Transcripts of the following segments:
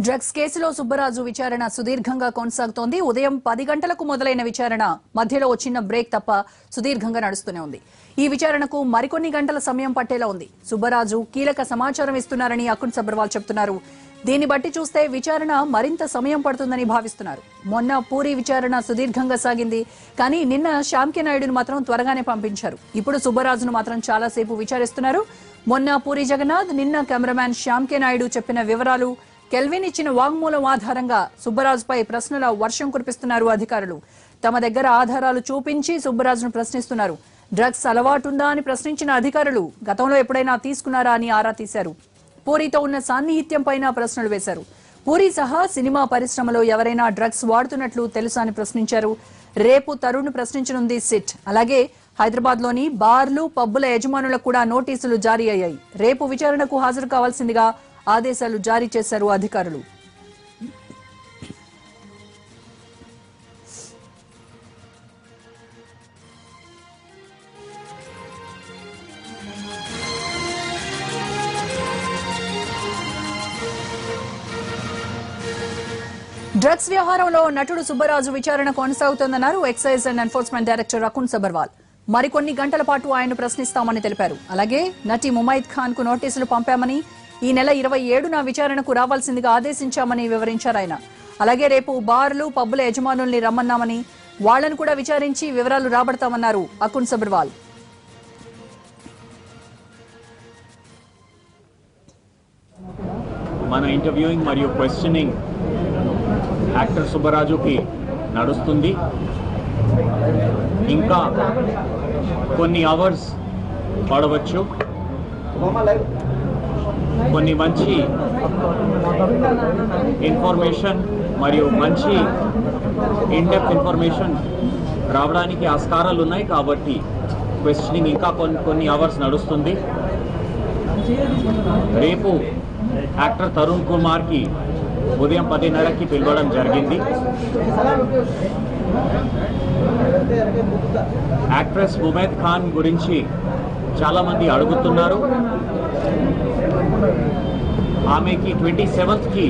Drugs కేసులో సుబ్బరాజు విచారణ సుదీర్ఘంగా కొనసాగుతోంది ఉదయం పది గంటలకు మొదలైన విచారణ మధ్యలో ఓ చిన్న బ్రేక్ తప్ప సుదీర్ఘంగా నడుస్తూనే ఉంది ఈ విచారణకు మరికొన్ని గంటల సమయం పట్టేలా ఉంది సుబ్బరాజు కీలక సమాచారం ఇస్తున్నారని అకున్ సబర్వాల్ చెబుతున్నారు దీన్ని బట్టి చూస్తే విచారణ మరింత సమయం పడుతుందని భావిస్తున్నారు మొన్న పూరి విచారణ సుదీర్ఘంగా సాగింది కానీ నిన్న శ్యామ్కే నాయుడును మాత్రం త్వరగానే పంపించారు ఇప్పుడు సుబ్బరాజును మాత్రం చాలాసేపు విచారిస్తున్నారు మొన్న పూరి జగన్నాథ్ నిన్న కెమెరామ్యాన్ శ్యామ్కే నాయుడు చెప్పిన వివరాలు కెల్విన్ ఇచ్చిన వాంగ్మూలం ఆధారంగా సుబ్బరాజుపై ప్రశ్నల వర్షం కురిపిస్తున్నారు అధికారులు తమ దగ్గర ఆధారాలు చూపించి సుబ్బరాజును ప్రశ్నిస్తున్నారు డ్రగ్స్ అలవాటుందా అని ప్రశ్నించిన అధికారులు గతంలో ఎప్పుడైనా తీసుకున్నారా అని ఆరా తీశారు పూరితో ఉన్న సాన్నిహిత్యం పైన ప్రశ్నలు వేశారు పూరి సహా సినిమా పరిశ్రమలో ఎవరైనా డ్రగ్స్ వాడుతున్నట్లు తెలుసా అని ప్రశ్నించారు రేపు తరుణ్ ప్రశ్నించనుంది సిట్ అలాగే హైదరాబాద్ లోని బార్లు పబ్బుల యజమానులకు కూడా నోటీసులు జారీ అయ్యాయి రేపు విచారణకు హాజరు కావాల్సిందిగా ఆదేశాలు జారీ చేశారు అధికారులు డ్రగ్స్ వ్యవహారంలో నటుడు సుబ్బరాజు విచారణ కొనసాగుతోందన్నారు excise and enforcement director Akun Sabharwal మరికొన్ని గంటల పాటు ఆయన ప్రశ్నిస్తామని తెలిపారు అలాగే నటి ముమైద్ ఖాన్ కు నోటీసులు పంపామని ఈ నెల ఇరవై ఏడున విచారణకు రావాల్సిందిగా ఆదేశించామని వివరించారు ఆయన అలాగే రేపు బార్లు పబ్బుల యజమానుల్ని రమ్మన్నామని వాళ్లను కూడా విచారించి వివరాలు రాబడతామన్నారు అకున్ సబర్వాల్ మన ఇంటర్వ్యూయింగ్ మరియు క్వశ్చనింగ్ యాక్టర్ సుబ్బరాజుకి నడుస్తుంది ఇంకా కొన్ని అవర్స్ పడవచ్చు కొన్ని మంచి ఇన్ఫర్మేషన్ మరియు మంచి ఇన్డెప్త్ ఇన్ఫర్మేషన్ రావడానికి ఆస్కారాలు ఉన్నాయి కాబట్టి క్వశ్చనింగ్ ఇంకా కొన్ని కొన్ని అవర్స్ నడుస్తుంది రేపు యాక్టర్ తరుణ్ కుమార్కి ఉదయం పదిన్నరకి పిలవడం జరిగింది యాక్ట్రెస్ ముమైద్ ఖాన్ గురించి చాలామంది అడుగుతున్నారు ఆమెకి ట్వంటీ సెవెంత్కి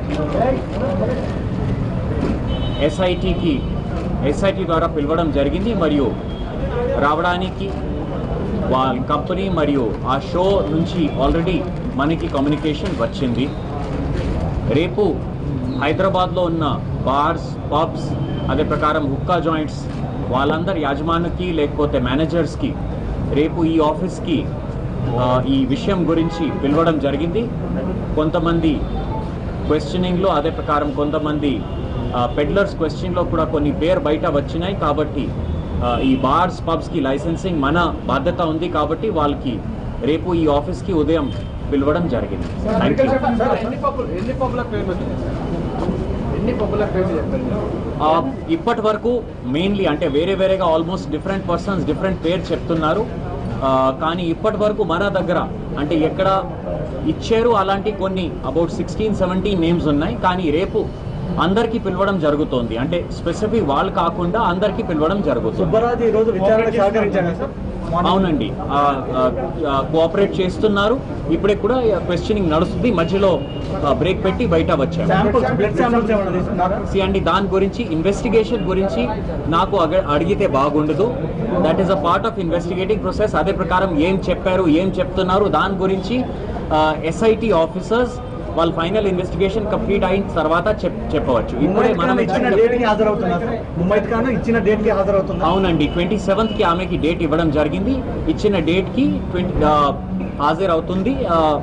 ఎస్ఐటికి ఎస్ఐటి ద్వారా పిలవడం జరిగింది మరియు రావడానికి వాళ్ళ కంపెనీ మరియు ఆ షో నుంచి ఆల్రెడీ మనకి కమ్యూనికేషన్ వచ్చింది రేపు హైదరాబాద్లో ఉన్న బార్స్ పబ్స్ అదే ప్రకారం హుక్కా జాయింట్స్ వాళ్ళందరి యాజమాన్యకి లేకపోతే మేనేజర్స్కి రేపు ఈ ఆఫీస్కి ఆ, ఈ విషయం గురించి పిలవడం జరిగింది కొంతమంది క్వశ్చనింగ్లో అదే ప్రకారం కొంతమంది పెడ్లర్స్ క్వశ్చన్లో కూడా కొన్ని పేరు బయట వచ్చినాయి కాబట్టి ఆ, ఈ బార్స్ పబ్స్కి లైసెన్సింగ్ మన బాధ్యత ఉంది కాబట్టి వాళ్ళకి రేపు ఈ ఆఫీస్కి ఉదయం పిలవడం జరిగింది థ్యాంక్ యూ సార్ ఎన్ని పప్పులు ఎన్ని పప్పుల పేర్లు వచ్చినాయి ఎన్ని పప్పుల పేర్లు చెప్పారు ఆ, ఇప్పటి వరకు మెయిన్లీ అంటే వేరే వేరేగా ఆల్మోస్ట్ డిఫరెంట్ పర్సన్స్ డిఫరెంట్ పేరు చెప్తున్నారు ఆ, కానీ ఇప్పటి వరకు మన దగ్గర అంటే ఎక్కడ ఇచ్చారు అలాంటి కొన్ని అబౌట్ సిక్స్టీన్ సెవెంటీన్ నేమ్స్ ఉన్నాయి కానీ రేపు అందరికీ పిలవడం జరుగుతోంది అంటే స్పెసిఫిక్ వాళ్ళు కాకుండా అందరికీ పిలవడం జరుగుతుంది సుబ్బరాజు ఈ రోజు విచారణకు సహకరించారు సార్ అవునండి కోఆపరేట్ చేస్తున్నారు ఇప్పుడే కూడా క్వశ్చనింగ్ నడుస్తుంది మధ్యలో బ్రేక్ పెట్టి బయట వచ్చాము శాంపుల్స్ బ్లడ్ శాంపుల్స్ ఏమైనా తీసుకున్నారా సి అండి దాని గురించి ఇన్వెస్టిగేషన్ గురించి నాకు అగ- అడిగితే బాగుండదు that is a part of investigating process అదే ప్రకారం ఏం చెప్పారు ఏం చెప్తున్నారు దాని గురించి ఎస్ఐటి ఆఫీసర్స్ వాళ్ళు ఫైనల్ ఇన్వెస్టిగేషన్ కంప్లీట్ అయిన తర్వాత చెప్ చెప్పవచ్చు ఇప్పుడే ముమైత్ మనం ఖాన్ ఇచ్చిన డేట్ కి హాజరవుతున్నారు సార్ ముమైత్ ఖాన్ ఇచ్చిన డేట్ కి హాజరవుతున్నారు అవునండి ట్వంటీ సెవెంత్ కి ఆమెకి డేట్ ఇవ్వడం జరిగింది ఇచ్చిన డేట్ కి ట్వంటీ హాజరు అవుతుంది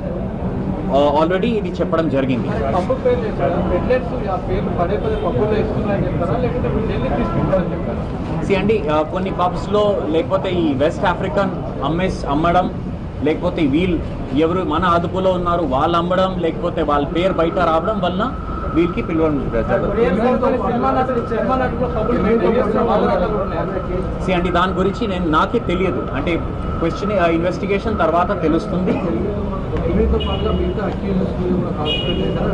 ఆల్రెడీ ఇది చెప్పడం జరిగింది పప్పు పేర్లు చెప్పారు పెడ్లెట్స్ ఆ పేర్లు పదే పదే పప్పుల్లో ఇస్తున్నారని చెప్తారా లేకపోతే వీళ్ళు వెళ్ళి తీసుకుంటారని చెప్తారా సి అండి ఆ, కొన్ని పబ్స్ లో లేకపోతే ఈ వెస్ట్ ఆఫ్రికన్ అమ్మేస్ అమ్మడం లేకపోతే వీళ్ళు ఎవరు మన అదుపులో ఉన్నారు వాళ్ళు అమ్మడం లేకపోతే వాళ్ళ పేరు బయట రావడం వలన వీళ్ళకి పిలవడం జరుగుతుంది సినిమా నటుడు సినిమా నటుడు పప్పులు మెయింటైన్ చేస్తున్న వాళ్ళ దగ్గర కూడా ఉన్నాయా? సి అండి దాని గురించి నేను నాకే తెలియదు అంటే క్వశ్చన్ ఇన్వెస్టిగేషన్ తర్వాత తెలుస్తుంది వీళ్ళతో పాటుగా మిగతా అక్యూజెస్ కూడా హాస్పిటల్ చేశారు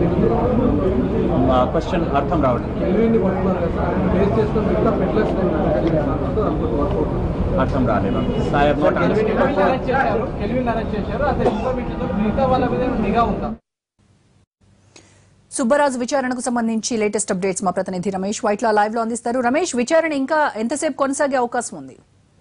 క్వశ్చన్ అర్థం రావడం ఎల్వీని పట్టుకున్నారు కదా సార్ బేస్ చేసుకొని మిగతా పెడ్లర్స్ అర్థం రాలేదు I have not Kelvin arrest చేశారు కెల్విన్ అరెస్ట్ చేశారు అదే ఇన్ఫర్మేషన్ మిగతా వాళ్ళ మీద నిఘా ఉందా సుబ్బరాజు విచారణకు సంబంధించి లేటెస్ట్ అప్డేట్స్ మా ప్రతినిధి రమేష్ వైట్లా లైవ్ లో అందిస్తారు రమేష్ విచారణ ఇంకా ఎంతసేపు కొనసాగే అవకాశం ఉంది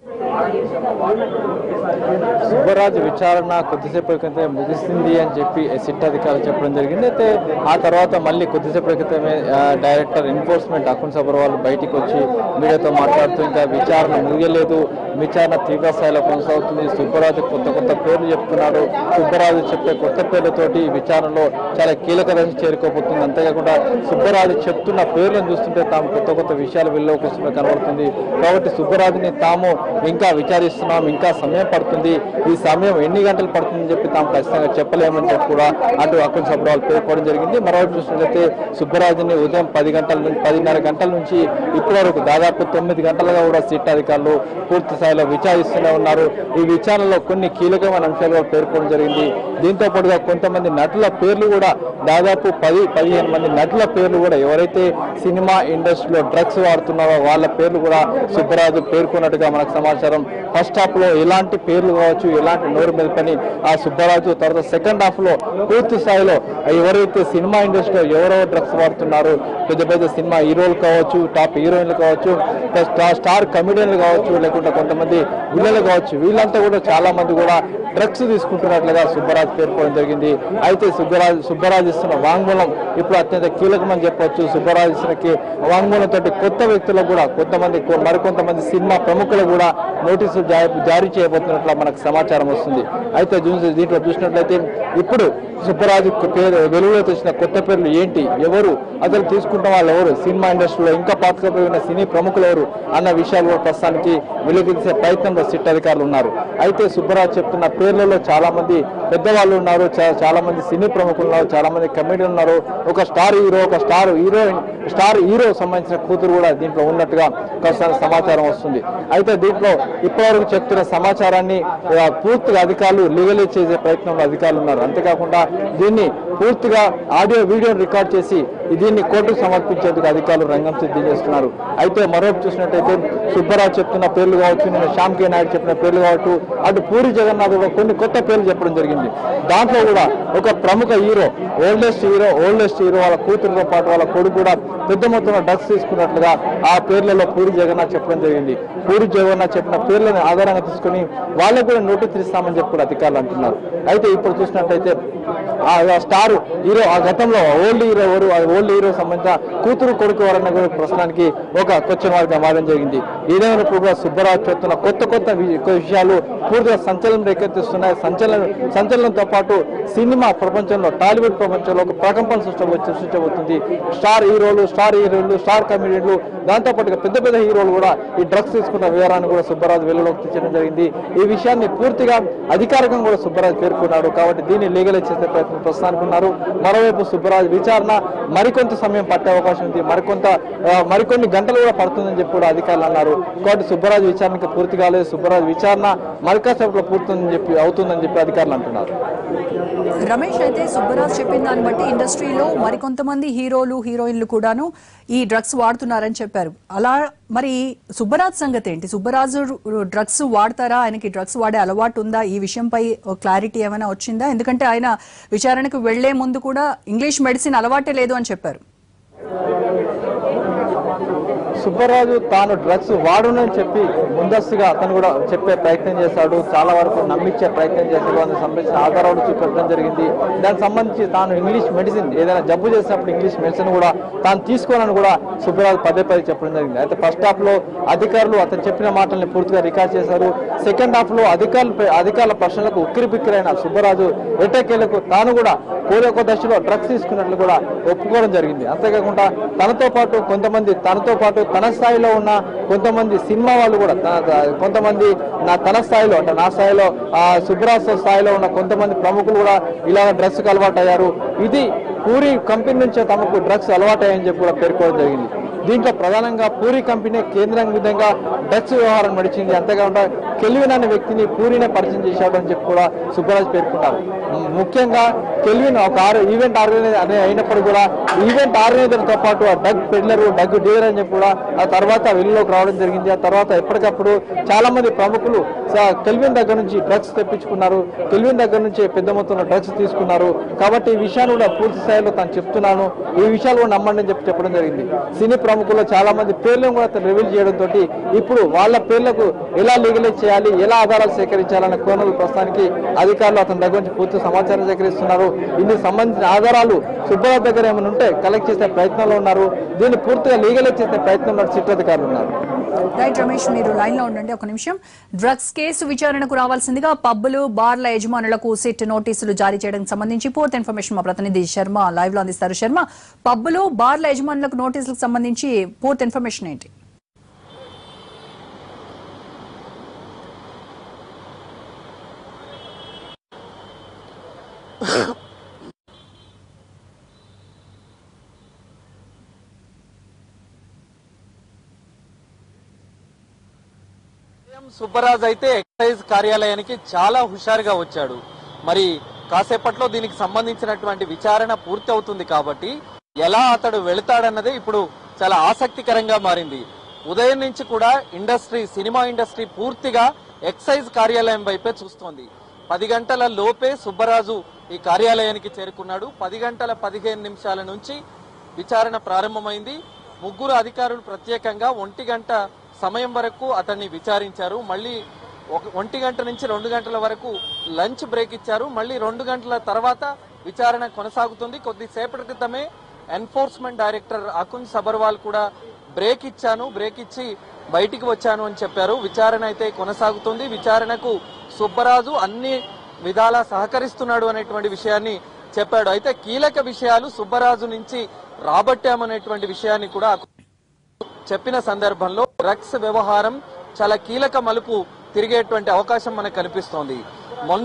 సుబ్బరాజు విచారణ కొద్దిసేపు క్రితమే ముగిసింది అని చెప్పి సిట్ అధికారులు చెప్పడం జరిగింది అయితే ఆ తర్వాత మళ్ళీ కొద్దిసేపు క్రితమే ఆ, డైరెక్టర్ ఎన్ఫోర్స్మెంట్ అకున్ సబర్వాల్ బయటికి వచ్చి మీడియాతో మాట్లాడుతూ ఇంకా విచారణ ముగియలేదు విచారణ తీవ్ర స్థాయిలో కొనసాగుతుంది సుబ్బరాజు కొత్త కొత్త పేర్లు చెప్తున్నాడు సుబ్బరాజు చెప్పే కొత్త పేర్లతోటి ఈ విచారణలో చాలా కీలక దశ చేరుకోబోతుంది అంతేకాకుండా సుబ్బరాజు చెప్తున్న పేర్లను చూస్తుంటే తాము కొత్త కొత్త విషయాలు వెళ్ళలోకి వస్తున్నట్టు కనబడుతుంది కాబట్టి సుబ్బరాజుని తాము ఇంకా విచారిస్తున్నాం ఇంకా సమయం పడుతుంది ఈ సమయం ఎన్ని గంటలు పడుతుందని చెప్పి తాము ఖచ్చితంగా చెప్పలేమని చెప్పి కూడా అటు అక్కడ సభ్యులు పేర్కోవడం జరిగింది మరోవైపు చూసినట్లయితే సుబ్బరాజుని ఉదయం పది గంటల నుంచి పదిన్నర గంటల నుంచి ఇప్పటి వరకు దాదాపు తొమ్మిది గంటలుగా కూడా సిట్ అధికారులు పూర్తి స్థాయిలో విచారిస్తూనే ఉన్నారు ఈ విచారణలో కొన్ని కీలకమైన అంశాలు కూడా పేర్కొనడం జరిగింది దీంతో పాటుగా కొంతమంది నటుల పేర్లు కూడా దాదాపు పది పదిహేను మంది నటుల పేర్లు కూడా ఎవరైతే సినిమా ఇండస్ట్రీలో డ్రగ్స్ వాడుతున్నారో వాళ్ళ పేర్లు కూడా సుబ్బరాజు పేర్కొన్నట్టుగా మనకు సమాచారం ఫస్ట్ హాఫ్ లో ఎలాంటి పేర్లు కావచ్చు ఎలాంటి నోరు మెదపని ఆ సుబ్బరాజు తర్వాత సెకండ్ హాఫ్ లో పూర్తి స్థాయిలో ఎవరైతే సినిమా ఇండస్ట్రీలో ఎవరెవరు డ్రగ్స్ వాడుతున్నారు పెద్ద పెద్ద సినిమా హీరోలు కావచ్చు టాప్ హీరోయిన్లు కావచ్చు స్టార్ స్టార్ కమెడియన్లు కావచ్చు లేకుంటే కొంతమంది విల్లలు కావచ్చు వీళ్ళంతా కూడా చాలా మంది కూడా డ్రగ్స్ తీసుకుంటున్నట్లుగా సుబ్బరాజ్ పేర్కొనడం జరిగింది అయితే సుబ్బరాజ్ సుబ్బరాజ్ ఇస్తున్న వాంగ్మూలం ఇప్పుడు అత్యంత కీలకమని చెప్పొచ్చు సుబ్బరాజ్ ఇస్తున్న కి- వాంగ్మూలం తోటి కొత్త వ్యక్తులకు కూడా కొంతమంది కొ- మరికొంతమంది సినిమా ప్రముఖులు కూడా నోటీసులు జా- జారీ చేయబోతున్నట్లు మనకు సమాచారం వస్తుంది అయితే చూ- దీంట్లో చూసినట్లయితే ఇప్పుడు సుబ్బరాజు పేరు వెలుగులో తెచ్చిన కొత్త పేర్లు ఏంటి ఎవరు అసలు తీసుకుంటున్న వాళ్ళు ఎవరు సినిమా ఇండస్ట్రీలో ఇంకా పాతుకపోయిన సినీ ప్రముఖులు ఎవరు అన్న విషయాలు కూడా ప్రస్తుతానికి వెలుగుతీసే ప్రయత్నంలో సిట్ అధికారులు ఉన్నారు అయితే సుబ్బరాజు చెప్తున్న పేర్లలో చాలా మంది పెద్దవాళ్ళు ఉన్నారు చా- చాలా మంది సినీ ప్రముఖులు ఉన్నారు చాలా మంది కమెడియన్ ఉన్నారు ఒక స్టార్ హీరో ఒక స్టార్ హీరోయిన్ స్టార్ హీరో సంబంధించిన కూతురు కూడా దీంట్లో ఉన్నట్టుగా ప్రస్తుతానికి సమాచారం వస్తుంది అయితే దీంట్లో ఇప్పటివరకు చెప్తున్న సమాచారాన్ని ఆ, పూర్తిగా అధికారులు లీగలైజ్ చేసే ప్రయత్నంలో అధికారులు ఉన్నారు అంతేకాకుండా దీన్ని పూర్తిగా ఆడియో వీడియో రికార్డ్ చేసి దీన్ని కోర్టుకు సమర్పించేందుకు అధికారులు రంగం సిద్ధం చేస్తున్నారు అయితే మరోవైపు చూసినట్టయితే సుబ్బరావు చెప్తున్న పేర్లు కావచ్చు నేను శ్యామ్ కే నాయుడు చెప్పిన పేర్లు కావచ్చు అటు పూరి జగన్నాథ్ కూడా కొన్ని కొత్త పేర్లు చెప్పడం జరిగింది దాంట్లో కూడా ఒక ప్రముఖ hero oldest hero oldest hero వాళ్ళ కూతురుతో పాటు వాళ్ళ కొడుకు కూడా పెద్ద మొత్తంలో డ్రగ్స్ తీసుకున్నట్లుగా ఆ పేర్లలో పూరి జగన్నాథ్ చెప్పడం జరిగింది పూరి జగన్నాథ్ చెప్పిన పేర్లను ఆధారంగా తీసుకుని వాళ్ళకు కూడా నోటీస్ ఇస్తామని చెప్పి కూడా అధికారులు అంటున్నారు అయితే ఇప్పుడు చూసినట్టయితే ఆ ఆ స్టార్ హీరో ఆ గతంలో ఓల్డ్ హీరో ఎవరు ఆ ఓల్డ్ హీరో సంబంధించిన కూతురు కొడుకు ఎవరన్న కూడా ప్రశ్నానికి ఒక క్వశ్చన్ మార్క్ మారడం జరిగింది ఏదైనప్పుడు కూడా సుబ్బరాజు చెప్తున్న కొత్త కొత్త వి- విషయాలు పూర్తిగా సంచలనం రేకెత్తిస్తున్నాయి సంచలనం సంచలనంతో పాటు సినిమా ప్రపంచంలో టాలీవుడ్ ప్రపంచంలో ఒక ప్రకంపన సృష్టి సృష్టించబోతుంది స్టార్ హీరోలు స్టార్ హీరోలు స్టార్ కమెడియన్లు దాంతో పాటుగా పెద్ద పెద్ద హీరోలు కూడా ఈ డ్రగ్స్ తీసుకున్న వివరాన్ని కూడా సుబ్బరాజు వెలుగులోకి తెచ్చడం జరిగింది ఈ విషయాన్ని పూర్తిగా అధికారికంగా కూడా సుబ్బరాజు పేర్కొన్నాడు కాబట్టి దీన్ని లీగలైజ్ చేసే ప్రయత్నం ప్రస్తుతానికి ఉన్నారు మరోవైపు సుబ్బరాజు విచారణ మరికొంత సమయం పట్టే అవకాశం ఉంది మరికొంత ఆ, మరికొన్ని గంటలు కూడా పడుతుందని చెప్పి కూడా అధికారులు అన్నారు కాబట్టి సుబ్బరాజు విచారణకి పూర్తి కాలేదు సుబ్బరాజు విచారణ మరికాసేపట్లో పూర్తుందని చెప్పి అవుతుందని చెప్పి అధికారులు అంటున్నారు రమేష్ అయితే సుబ్బరాజ్ చెప్పిన దాన్ని బట్టి ఇండస్ట్రీలో మరికొంతమంది హీరోలు హీరోయిన్లు కూడాను ఈ డ్రగ్స్ వాడుతున్నారని చెప్పారు అలా మరి సుబ్బరాజ్ సంగతి ఏంటి సుబ్బరాజు డ్రగ్స్ వాడతారా ఆయనకి డ్రగ్స్ వాడే అలవాటు ఉందా ఈ విషయంపై క్లారిటీ ఏమైనా వచ్చిందా ఎందుకంటే ఆయన విచారణకు వెళ్లే ముందు కూడా ఇంగ్లీష్ మెడిసిన్ అలవాటే లేదు అని చెప్పారు సుబ్బరాజు తాను డ్రగ్స్ వాడునని చెప్పి ముందస్తుగా అతను కూడా చెప్పే ప్రయత్నం చేశాడు చాలా వరకు నమ్మించే ప్రయత్నం చేశాడు అందుకు సంబంధించిన ఆధారాలు చూపెట్టడం జరిగింది దానికి సంబంధించి తాను ఇంగ్లీష్ మెడిసిన్ ఏదైనా జబ్బు చేసినప్పుడు ఇంగ్లీష్ మెడిసిన్ కూడా తాను తీసుకోనని కూడా సుబ్బరాజు పదే పదే చెప్పడం జరిగింది అయితే ఫస్ట్ హాఫ్ లో అధికారులు అతను చెప్పిన మాటల్ని పూర్తిగా రికార్డ్ చేశారు సెకండ్ హాఫ్ లో అధికారులు అధికారుల ప్రశ్నలకు ఉక్కిరి బిక్కిరైన సుబ్బరాజు ఎటకేలకు తాను కూడా కోరొక దశలో డ్రగ్స్ తీసుకున్నట్లు కూడా ఒప్పుకోవడం జరిగింది అంతేకాకుండా తనతో పాటు కొంతమంది తనతో పాటు తన స్థాయిలో ఉన్న కొంతమంది సినిమా వాళ్ళు కూడా తన- త- కొంతమంది నా తన స్థాయిలో అంటే నా స్థాయిలో ఆ సుబ్రాజ్ స్థాయిలో ఉన్న కొంతమంది ప్రముఖులు కూడా ఇలా డ్రగ్స్ కు అలవాటు అయ్యారు ఇది పూరి కంపెనీ నుంచే తమకు డ్రగ్స్ అలవాటు అయ్యని చెప్పి కూడా పేర్కోవడం జరిగింది దీంట్లో ప్రధానంగా పూరి కంపెనీ కేంద్రం విధంగా డ్రగ్స్ వ్యవహారం నడిచింది అంతేకాకుండా కెల్విన్ అనే వ్యక్తిని పూరినే పరిచయం చేశాడు అని చెప్పి కూడా సుబ్బరాజ్ పేర్కొన్నారు ము- ముఖ్యంగా కెల్విన్ ఒక ఆరు ఈవెంట్ ఆర్గనైజర్ అనే అయినప్పుడు కూడా ఈవెంట్ ఆర్గనైజర్ తో పాటు ఆ డగ్ పెడ్లర్ డగ్ డీలర్ అని చెప్పి కూడా ఆ తర్వాత వెలుగులోకి రావడం జరిగింది ఆ తర్వాత ఎప్పటికప్పుడు చాలా మంది ప్రముఖులు స- కెల్విన్ దగ్గర నుంచి డ్రగ్స్ తెప్పించుకున్నారు కెల్విన్ దగ్గర నుంచి పెద్ద మొత్తంలో డ్రగ్స్ తీసుకున్నారు కాబట్టి ఈ విషయాలు కూడా పూర్తి స్థాయిలో తాను చెప్తున్నాను ఈ విషయాలు కూడా నమ్మండి అని చెప్పి చెప్పడం జరిగింది సినీ ప్రముఖులు చాలా మంది పేర్లను కూడా అతను రివీల్ చేయడం తోటి ఇప్పుడు వాళ్ళ పేర్లకు ఎలా లీగలైజ్ చేయాలి ఎలా ఆధారాలు సేకరించాలన్న కోణాలు ప్రస్తుతానికి అధికారులు అతని దగ్గర నుంచి పూర్తి సమాచారం సేకరిస్తున్నారు ఇందుకు సంబంధించిన ఆధారాలు సుబ్బారావు దగ్గర ఏమైనా ఉంటే కలెక్ట్ చేసే ప్రయత్నంలో ఉన్నారు దీన్ని పూర్తిగా లీగలైజ్ చేసే ప్రయత్నంలో సిట్ అధికారులు ఉన్నారు రైట్ రమేష్ మీరు లైన్ లో ఉండండి ఒక నిమిషం డ్రగ్స్ కేసు విచారణకు రావాల్సిందిగా పబ్బులు బార్ల యజమానులకు సిట్ నోటీసులు జారీ చేయడానికి సంబంధించి పూర్తి ఇన్ఫర్మేషన్ మా ప్రతినిధి శర్మ లైవ్ లో అందిస్తారు శర్మ పబ్బులు బార్ల యజమానులకు నోటీసులకు సంబంధించి పూర్తి ఇన్ఫర్మేషన్ ఏంటి సీఎం సుబ్బరాజ్ అయితే ఎక్సైజ్ కార్యాలయానికి చాలా హుషారుగా వచ్చాడు మరి కాసేపట్లో దీనికి సంబంధించినటువంటి విచారణ పూర్తి అవుతుంది కాబట్టి ఎలా అతడు వెళతాడన్నదే ఇప్పుడు చాలా ఆసక్తికరంగా మారింది ఉదయం నుంచి కూడా ఇండస్ట్రీ సినిమా ఇండస్ట్రీ పూర్తిగా ఎక్సైజ్ కార్యాలయం వైపే చూస్తోంది పది గంటల లోపే సుబ్బరాజు ఈ కార్యాలయానికి చేరుకున్నాడు పది గంటల పదిహేను నిమిషాల నుంచి విచారణ ప్రారంభమైంది ముగ్గురు అధికారులు ప్రత్యేకంగా ఒంటి గంట సమయం వరకు అతన్ని విచారించారు మళ్ళీ ఒక ఒంటి గంట నుంచి రెండు గంటల వరకు లంచ్ బ్రేక్ ఇచ్చారు మళ్ళీ రెండు గంటల తర్వాత విచారణ కొనసాగుతుంది కొద్దిసేపటి క్రితమే ఎన్ఫోర్స్మెంట్ డైరెక్టర్ అకున్ సబర్వాల్ కూడా బ్రేక్ ఇచ్చాను బ్రేక్ ఇచ్చి బయటికి వచ్చాను అని చెప్పారు విచారణ అయితే కొనసాగుతుంది విచారణకు సుబ్బరాజు అన్ని విధాలా సహకరిస్తున్నాడు అనేటువంటి విషయాన్ని చెప్పాడు అయితే కీలక విషయాలు సుబ్బరాజు నుంచి రాబట్టామనేటువంటి విషయాన్ని కూడా చెప్పిన సందర్భంలో డ్రగ్స్ వ్యవహారం చాలా కీలక మలుపు తిరిగేటువంటి అవకాశం మనకు కనిపిస్తోంది మొన్న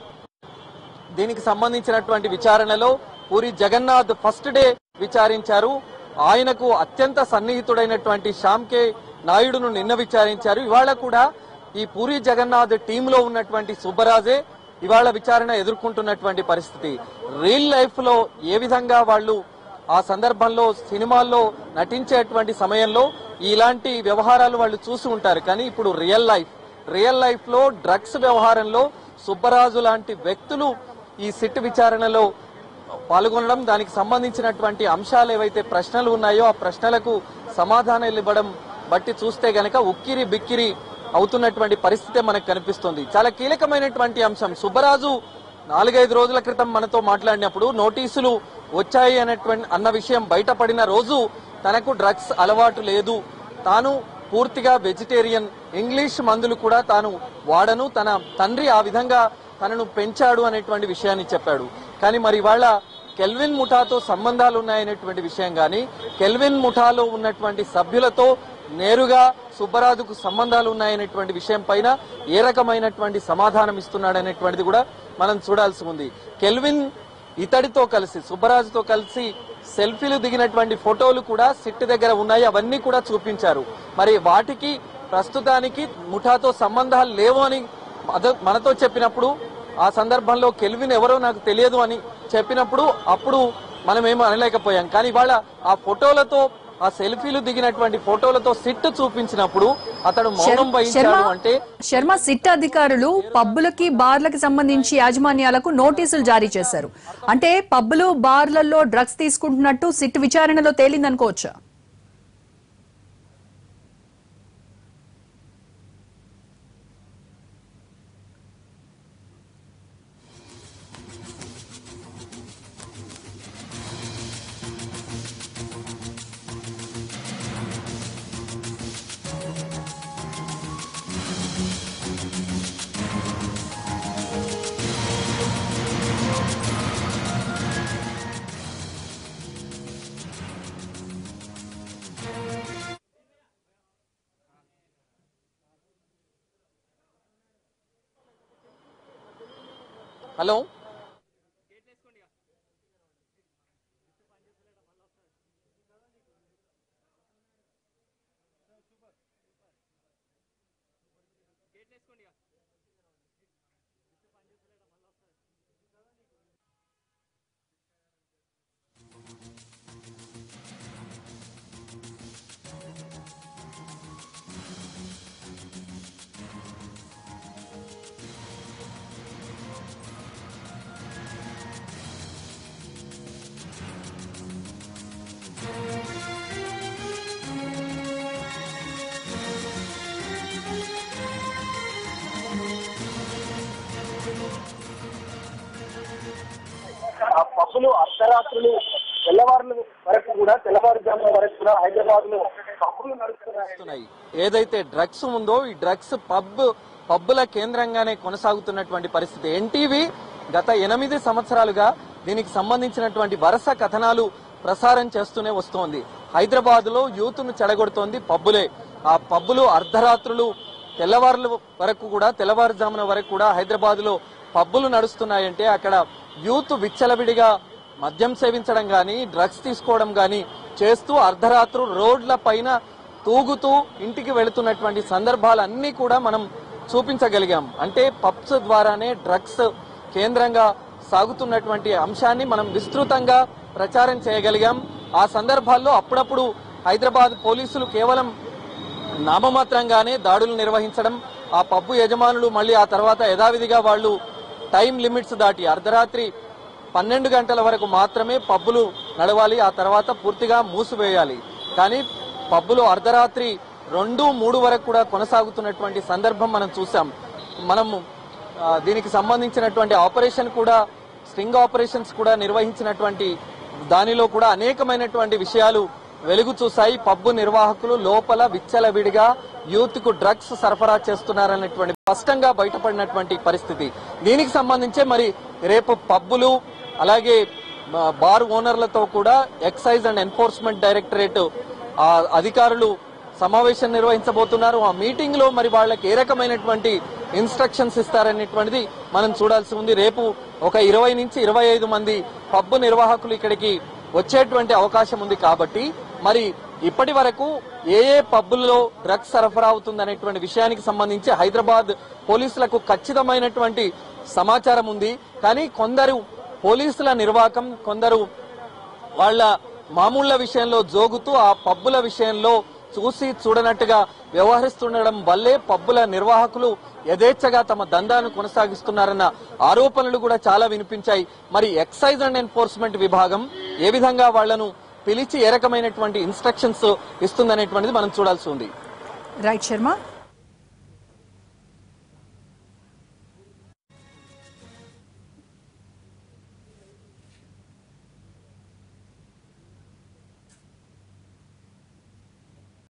దీనికి సంబంధించినటువంటి విచారణలో పూరి జగన్నాథ్ ఫస్ట్ డే విచారించారు ఆయనకు అత్యంత సన్నిహితుడైనటువంటి శ్యామ్ కే నాయుడును నిన్న విచారించారు ఇవాళ కూడా ఈ పూరి జగన్నాథ్ టీంలో ఉన్నటువంటి సుబ్బరాజే ఇవాళ విచారణ ఎదుర్కొంటున్నటువంటి పరిస్థితి రియల్ లైఫ్ లో ఏ విధంగా వాళ్ళు ఆ సందర్భంలో సినిమాల్లో నటించేటువంటి సమయంలో ఇలాంటి వ్యవహారాలు వాళ్ళు చూసి ఉంటారు కానీ ఇప్పుడు రియల్ లైఫ్ రియల్ లైఫ్ లో డ్రగ్స్ వ్యవహారంలో సుబ్బరాజు లాంటి వ్యక్తులు ఈ సిట్ విచారణలో పాల్గొనడం దానికి సంబంధించినటువంటి అంశాలు ఏవైతే ప్రశ్నలు ఉన్నాయో ఆ ప్రశ్నలకు సమాధానాలు ఇవ్వడం బట్టి చూస్తే గనక ఉక్కిరి బిక్కిరి అవుతున్నటువంటి పరిస్థితే మనకు కనిపిస్తుంది చాలా కీలకమైనటువంటి అంశం సుబ్బరాజు నాలుగైదు రోజుల క్రితం మనతో మాట్లాడినప్పుడు నోటీసులు వచ్చాయి అనేటువంటి అన్న విషయం బయటపడిన రోజు తనకు డ్రగ్స్ అలవాటు లేదు తాను పూర్తిగా వెజిటేరియన్ ఇంగ్లీష్ మందులు కూడా తాను వాడను తన తండ్రి ఆ విధంగా తనను పెంచాడు అనేటువంటి విషయాన్ని చెప్పాడు కానీ మరి ఇవాళ కెల్విన్ ముఠాతో సంబంధాలు ఉన్నాయనేటువంటి విషయం కానీ కెల్విన్ ముఠాలో ఉన్నటువంటి సభ్యులతో నేరుగా సుబ్బరాజుకు సంబంధాలు ఉన్నాయనేటువంటి విషయం పైన ఏ రకమైనటువంటి సమాధానం ఇస్తున్నాడనేటువంటిది కూడా మనం చూడాల్సి ఉంది కెల్విన్ ఇతడితో కలిసి సుబ్బరాజుతో కలిసి సెల్ఫీలు దిగినటువంటి ఫోటోలు కూడా సిట్ దగ్గర ఉన్నాయి అవన్నీ కూడా చూపించారు మరి వాటికి ప్రస్తుతానికి ముఠాతో సంబంధాలు లేవు అని అద- మనతో చెప్పినప్పుడు ఆ సందర్భంలో కెల్విన్ ఎవరో నాకు తెలియదు అని చెప్పినప్పుడు అప్పుడు మనం ఏమో అనలేకపోయాం కానీ ఇవాళ ఆ ఫోటోలతో ఆ సెల్ఫీలు దిగినటువంటి ఫోటోలతో సిట్ చూపించినప్పుడు అతడు మౌనం వహించాడు అంటే శర్మ సిట్ అధికారులు పబ్బులకి బార్లకి సంబంధించి యాజమాన్యాలకు నోటీసులు జారీ చేశారు అంటే పబ్బులు బార్లలో డ్రగ్స్ తీసుకుంటున్నట్టు సిట్ విచారణలో తేలిందనుకోవచ్చా హలో ఆ పబ్బులు అర్ధరాత్రులు తెల్లవారులు వరకు కూడా తెల్లవారుజామున వరకు కూడా హైదరాబాద్ లో పబ్బులు నడుస్తున్నాయి చేస్తున్నాయి ఏదైతే డ్రగ్స్ ఉందో ఈ డ్రగ్స్ పబ్ పబ్బుల కేంద్రంగానే కొనసాగుతున్నటువంటి పరిస్థితి ఎన్టీవీ గత ఎనిమిది సంవత్సరాలుగా దీనికి సంబంధించినటువంటి వరుస కథనాలు ప్రసారం చేస్తూనే వస్తోంది హైదరాబాద్ లో యూత్ ను చెడగొడుతోంది పబ్బులే ఆ పబ్బులు అర్ధరాత్రులు తెల్లవారుల వరకు కూడా తెల్లవారుజామున వరకు కూడా హైదరాబాద్ లో పబ్బులు నడుస్తున్నాయంటే అక్కడ యూత్ విచ్చలవిడిగా మద్యం సేవించడం గాని డ్రగ్స్ తీసుకోవడం గాని చేస్తూ అర్ధరాత్రు రోడ్ల పైన తూగుతూ ఇంటికి వెళుతున్నటువంటి సందర్భాలన్నీ కూడా మనం చూపించగలిగాం అంటే పబ్స్ ద్వారానే డ్రగ్స్ కేంద్రంగా సాగుతున్నటువంటి అంశాన్ని మనం విస్తృతంగా ప్రచారం చేయగలిగాం ఆ సందర్భాల్లో అప్పుడప్పుడు హైదరాబాద్ పోలీసులు కేవలం నామమాత్రంగానే దాడులు నిర్వహించడం ఆ పబ్బు యజమానులు మళ్ళీ ఆ తర్వాత యథావిధిగా వాళ్ళు టైం లిమిట్స్ దాటి అర్ధరాత్రి పన్నెండు గంటల వరకు మాత్రమే పబ్బులు నడవాలి ఆ తర్వాత పూర్తిగా మూసివేయాలి కానీ పబ్బులు అర్ధరాత్రి రెండు మూడు వరకు కూడా కొనసాగుతున్నటువంటి సందర్భం మనం చూసాం మనము ఆ, దీనికి సంబంధించినటువంటి ఆపరేషన్ కూడా స్ట్రింగ్ ఆపరేషన్స్ కూడా నిర్వహించినటువంటి దానిలో కూడా అనేకమైనటువంటి విషయాలు వెలుగు చూశాయి పబ్బు నిర్వాహకులు లోపల విచ్చలవిడిగా యూత్ కు డ్రగ్స్ సరఫరా చేస్తున్నారనేటువంటి స్పష్టంగా బయటపడినటువంటి పరిస్థితి దీనికి సంబంధించే మరి రేపు పబ్బులు అలాగే ఆ, బార్ ఓనర్లతో కూడా ఎక్సైజ్ అండ్ ఎన్ఫోర్స్మెంట్ డైరెక్టరేట్ ఆ అధికారులు సమావేశం నిర్వహించబోతున్నారు ఆ మీటింగ్ లో మరి వాళ్ళకి ఏ రకమైనటువంటి ఇన్స్ట్రక్షన్స్ ఇస్తారనేటువంటిది మనం చూడాల్సి ఉంది రేపు ఒక ఇరవై నుంచి ఇరవై ఐదు మంది పబ్బు నిర్వాహకులు ఇక్కడికి వచ్చేటువంటి అవకాశం ఉంది కాబట్టి మరి ఇప్పటి వరకు ఏ ఏ పబ్బుల్లో డ్రగ్స్ సరఫరా అవుతుందనేటువంటి విషయానికి సంబంధించి హైదరాబాద్ పోలీసులకు ఖచ్చితమైనటువంటి సమాచారం ఉంది కానీ కొందరు పోలీసుల నిర్వాకం కొందరు వాళ్ళ మామూళ్ల విషయంలో జోగుతూ ఆ పబ్బుల విషయంలో చూసి చూడనట్టుగా వ్యవహరిస్తుండడం వల్లే పబ్బుల నిర్వాహకులు యథేచ్ఛగా తమ దందాను కొనసాగిస్తున్నారన్న ఆరోపణలు కూడా చాలా వినిపించాయి మరి ఎక్సైజ్ అండ్ ఎన్ఫోర్స్మెంట్ విభాగం ఏ విధంగా వాళ్లను పిలిచి ఏ రకమైనటువంటి ఇన్స్ట్రక్షన్స్ ఇస్తుందనేటువంటిది మనం చూడాల్సి ఉంది రైట్ శర్మ